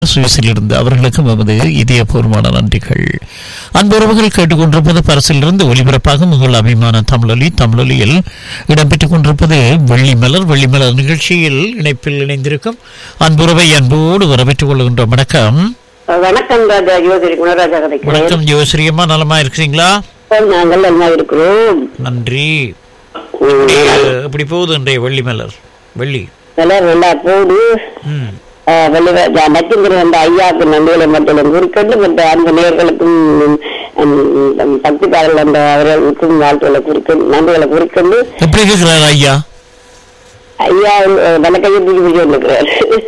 சுவிஸிலிருந்து அவர்களுக்கும் எமது இதயபூர்வமான நன்றிகள் அன்புறவுகள் கேட்டுக்கொண்டிருப்பது பரிசிலிருந்து ஒலிபரப்பாக உங்கள் அபிமான தமிழொலி தமிழொலியில் இடம்பெற்றுக் கொண்டிருப்பது வெள்ளிமலர் வெள்ளிமலர் நிகழ்ச்சியில் இணைப்பில் இணைந்திருக்கும் அன்புறவை அன்போடு வரவேற்றுக் கொள்கின்ற வணக்கம் வணக்கம் ராஜா யோசரி குணராஜா கதைக்கிறேன் வணக்கம் ஜோசிரியம்மா நலமா இருக்கிறீங்களா நாங்கள் நல்லா இருக்கிறோம் நன்றி உம், எப்படி- எப்படி போகுது இன்றைய வெள்ளிமலர் வெள்ளி நல்லா நல்லா போகுது ம் நச்சுங்கிற அந்த ஐயாவுக்கு நன்றிகளை மட்டும் குறிக்கொண்டு மற்ற அந்த நேர்களுக்கும் பக்திக்காரர்கள் அந்த அவர்களுக்கும் வாழ்த்துக்களை குறிக்கொண்டு நன்றிகளை குறிக்கொண்டு எப்படி இருக்கிறார் ஐயா ஐயா வழக்கையை தூக்கி பிடிச்சு வந்துக்கிறார்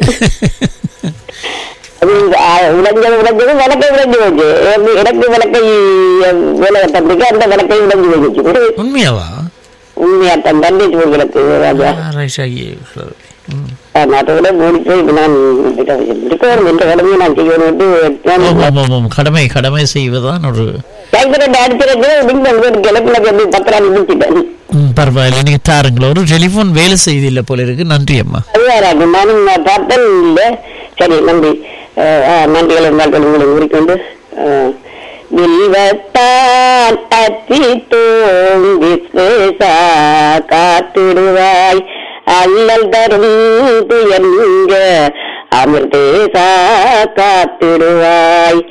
அது ஆ, உடைஞ்சது உடைஞ்சது விளக்கை உடைஞ்சு போச்சு எனக்கு- எனக்கு விளக்கை வேலை கட்டத்துக்கு அந்த விளக்கை உடைஞ்சு போச்சு ஒரு உண்மையாவா உண்மையாட்டம் தண்டிச்சு போகிறது ராஜா ஆ, ரைட், ஐயே. ம். நாட்டோட மூடி போய் இப்ப நான் முடிக்க வரும் என்ற கடமையை நான் செய்யணும் ஆமாம், ஆமாம், ஆமாம். கடமை கடமை செய்வதுதான் ஒரு கைப்பரண்டு அடிச்சிருக்கு நீங்க கிழக்குல வந்து பத்திரம் முடிச்சிட்டேன் ம், பரவாயில்லை நீங்க தாருங்களா ஒரு டெலிபோன் வேலை செய்தில்லை போல இருக்கு நன்றி அம்மா அதுவாராது நானும் நான் பார்த்தேன் இல்ல சரி நன்றி அஹ், அஹ், நன்றிகள் இருந்தால் உங்களை கூறிக்கொண்டு அஹ், வில்வத்தான் அத்தி தோங்கி ஸ்வேசா காத்திடுவாய் அல்லல் தரும் துயங்க அமிர்தேசா காத்திடுவாய்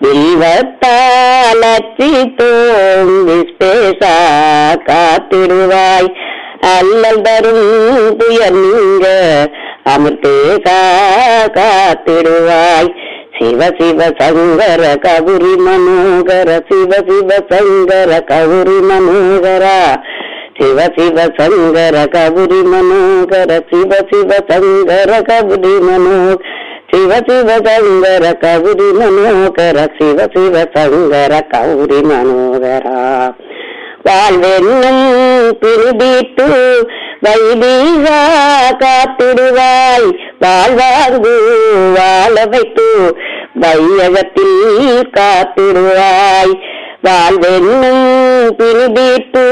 வில்வத்தால் அத்தி தோங்கி ஸ்பேசா காத்திடுவாய் அல்லல் தரும் துயர் நீங்க அமிர்தேசா காத்திடுவாய் சிவ சிவ சங்கர கவுரி மனோகர சிவ சிவ சங்கர கவுரி மனோகரா சிவ சிவ சங்கர கவுரி மனோகர சிவ சிவ சங்கர கவுரி மனோ சிவ சிவ சங்கர கவுரி மனோகர சிவ சிவ சங்கர கவுரி மனோகரா வாழ்வென்னும் பிரிதீட்டு வைதீகா காத்திடுவாய் வாழ்வாங்கு வாழ வைத்து வையகத்தில் காத்திடுவாய் வாழ்வென்னும் பிரிதீட்டு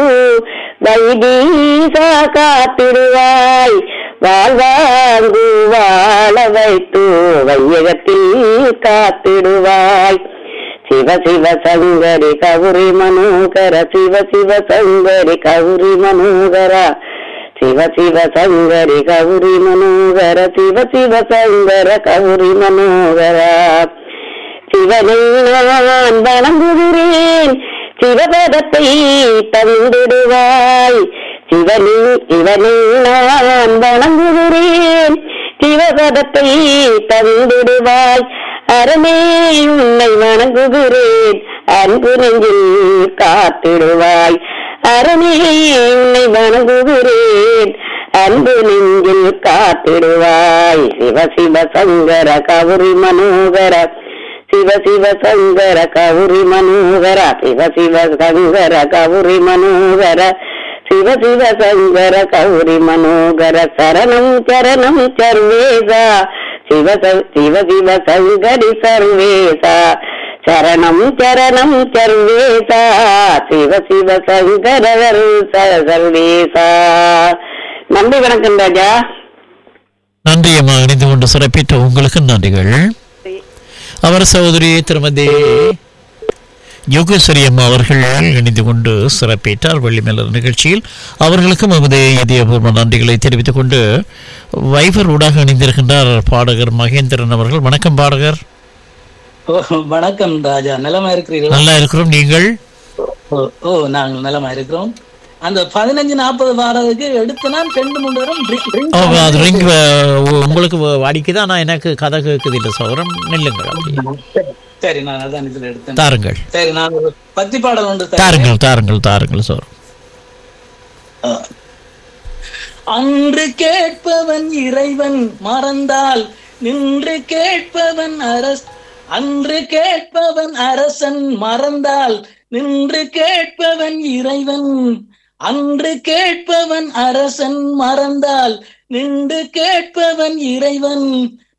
வைதீகா காத்திடுவாய் வாழ்வாங்கு வாழ வைத்து வையகத்தில் காத்திடுவாய் சிவ சிவ சங்கரி கௌரி மனோகர சிவ சிவ சங்கரி கௌரி மனோகர சிவ சிவ சங்கரி கௌரி மனோகர சிவ சிவ சங்கர கௌரி மனோகர சிவனை நான் வணங்குகிறேன் சிவபதத்தை தந்திடுவாய் சிவனி இவனை நான் வணங்குகிறேன் சிவபதத்தை தந்திடுவாய் அரணே உன்னை வணங்குகிறேன் அன்பு நெஞ்சில் காத்திடுவாய் அரணே உன்னை வணங்குகிறேன் அன்பு நெஞ்சில் காத்திடுவாய் சிவ சிவ சங்கர கௌரி மனோகர சிவ சிவ சங்கர கௌரி மனோகர சிவ சிவ சங்கர கௌரி மனோகர சிவ சிவ சங்கர கௌரி மனோகர சரணம் சரணம் சர்வேசா சிவ ச- சிவ சிவ சங்கரி சர்வேசா சரணம் சரணம் சர்வேசா சிவ சிவ சங்கர ச- சர்வேசா நன்றி வணக்கம் ராஜா நன்றி அம்மா இணைந்து கொண்டு சிறப்பித்த உங்களுக்கு நன்றிகள் அவர் சகோதரி திருமதி யோகேஸ்வரி அம்மா அவர்கள் இணைந்து கொண்டு சிறப்பித்தார் வெள்ளிமலர் நிகழ்ச்சியில் அவர்களுக்கும் எமது இதயபூர்வ நன்றிகளை தெரிவித்துக் கொண்டு வைபர் ஊடாக இணைந்திருக்கின்றார் பாடகர் மகேந்திரன் அவர்கள் வணக்கம் பாடகர் ஓ, வணக்கம் ராஜா நலமா இருக்கிறீர்களா நல்லா இருக்கிறோம் நீங்கள் ஓ, ஓ நாங்கள் நலமா இருக்கிறோம் அந்த பதினஞ்சு நாற்பது வாரதுக்கு எடுத்து நான் ரெண்டு மூணு நேரம் drink- drink ஓ, அது ரிங் உங்களுக்கு வாடிக்குதான் ஆனால் எனக்கு கதை கேட்குது இல்லை சௌரம் நில்லுங்கள் அப்படியே. சரி, சரி நான் அதான் இதுல எடுத்தேன் தாருங்கள் சரி நான் ஒரு பக்தி பாடல் ஒன்று தரேன். தாருங்கள் தாருங்கள் தாருங்கள் சௌரம் ஆ. அன்று கேட்பவன் இறைவன் மறந்தால் நின்று கேட்பவன் அரஸ் அன்று கேட்பவன் அரசன் மறந்தால் நின்று கேட்பவன் இறைவன் அன்று கேட்பவன் அரசன் மறந்தால் நின்று கேட்பவன் இறைவன்